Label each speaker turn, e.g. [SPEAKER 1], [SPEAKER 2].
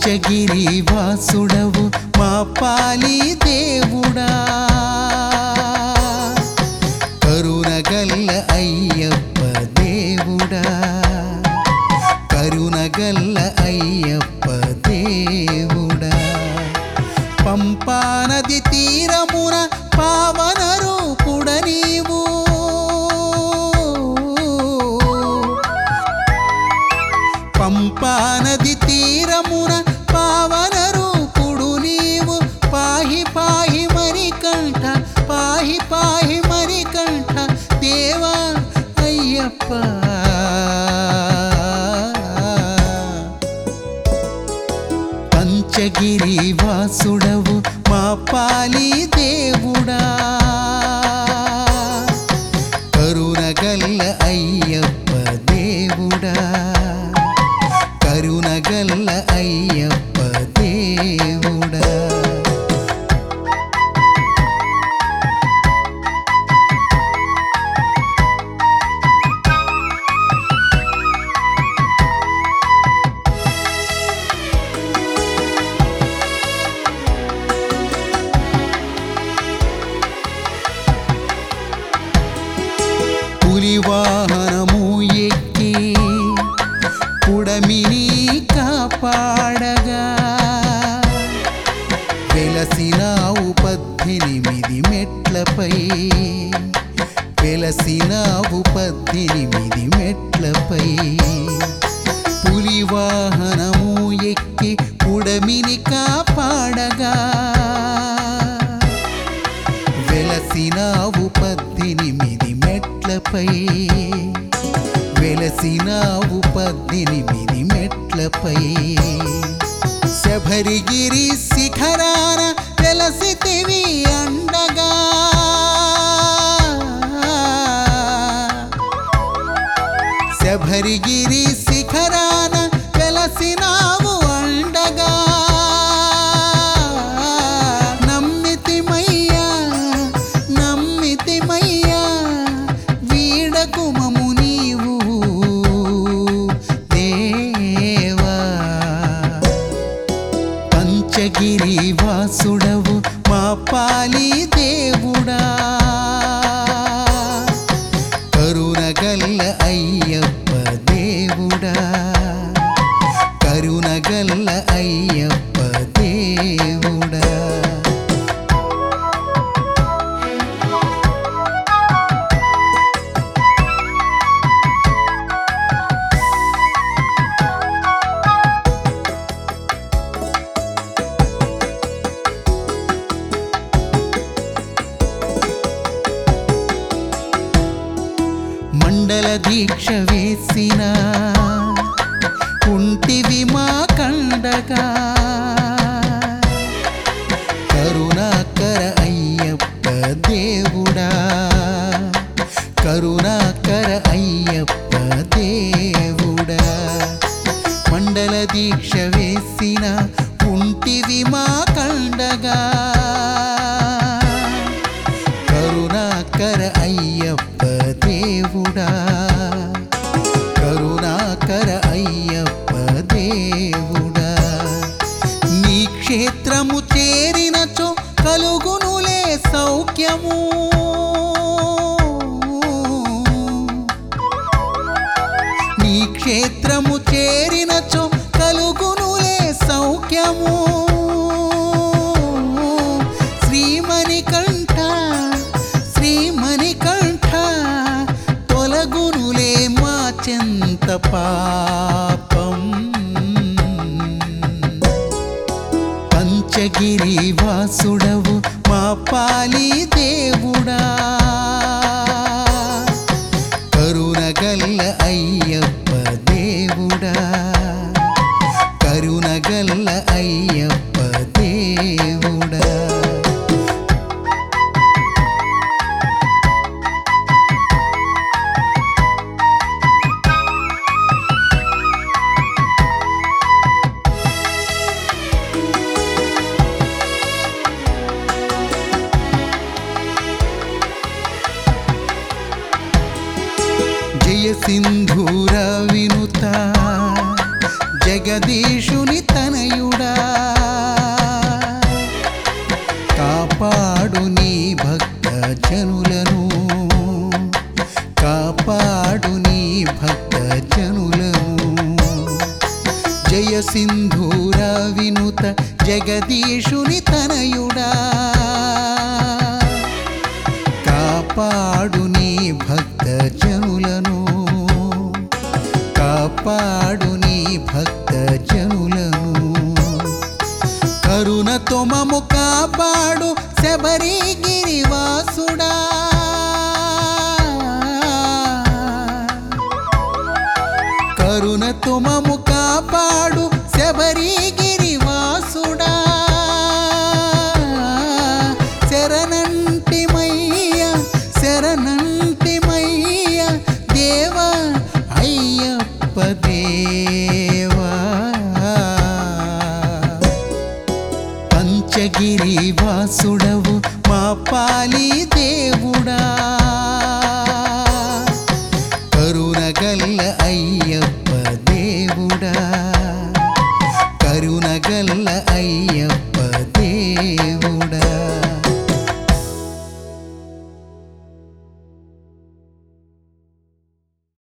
[SPEAKER 1] పంచగిరి వాసుడవు మా పాలి దేవుడా కరుణగల్ల అయ్యప్ప దేవుడా కరుణగల్ల అయ్యప్ప దేవుడా పంపానది తీరమున పావన రూపుడ నీవు పంపానది తీరమున పావన రూపుడు నీవు పాహి పాహి మరికంఠ పాహి పాహి మరికంఠ దేవా అయ్యప్ప పంచగిరి వాసుడవు మా పాలి దేవుడా కరుణగల్ల అయ్యప్ప దేవుడా కరుణగల్ల అయ్యప్ప దేవుడా పులి వాహనము ఎక్కి పుడమిని కాపాడగా వెలసినావు పద్దెనిమిది మెట్లపై వెలసినావు పద్దెనిమిది మెట్లపై పులి వాహనము ఎక్కి పుడమిని కాపాడగా వెలసినావు పద్దెనిమిది మెట్లపై వెలసినావు పద్దెనిమిది మెట్లపై శబరిగిరి శిఖరాన వెలసితివి అండగా శబరిగిరి శిఖరాన వెలసినావు అండగా నమ్మితిమయ్యా నమ్మితిమయ్యా వీడకుమము నీవు దేవా పంచగిరి వాసుడవు మా పాలి దేవుడా కరుణగల్ల అయ్యప్ప దేవుడా కరుణగల్ల అయ్యప్ప దేవుడా మండల దీక్ష వేసిన కుంటివి మా కండగా కరుణాకర అయ్యప్ప దేవుడా కరుణాకర అయ్యప్ప దేవుడా మండల దీక్ష వేసిన కుంటివి మా కండగా కరుణాకర అయ్యప్ప దేవుడా కరుణాకర అయ్యప్ప దేవుడా నీ క్షేత్రము చేరినచో కలుగునులే సౌఖ్యము నీ క్షేత్రము చేరినచో కలుగునులే సౌఖ్యము శ్రీమణికంఠ శ్రీమణికంఠ తొలగునులే మా చెంత పాపం పంచగిరి వాసుడవు మా పాలి దేవుడా కరుణగల్ల అయ్యప్ప దేవుడా కరుణగల్ల అయ్యప్ప దేవుడా జయ సింధూర వినుత జయ జగదీశుని తనయుడా కాపాడు నీ భక్త జనులను కాపాడు నీ భక్త జనులను జయ సింధూర వినుత జగదీశుని తనయుడా కాపాడు నీ భక్త జనులను కాపాడు నీ భక్త జనులను కరుణతో మము కాపాడు శబరిగిరివాసుడా కరుణతో మము కాపాడు శబరిగిరివాసుడా శరణంటి మయ్య శరణంటి మయ్య దేవా అయ్యప్ప దేవా పంచగిరి వాసుడవు మా పాలి దేవుడా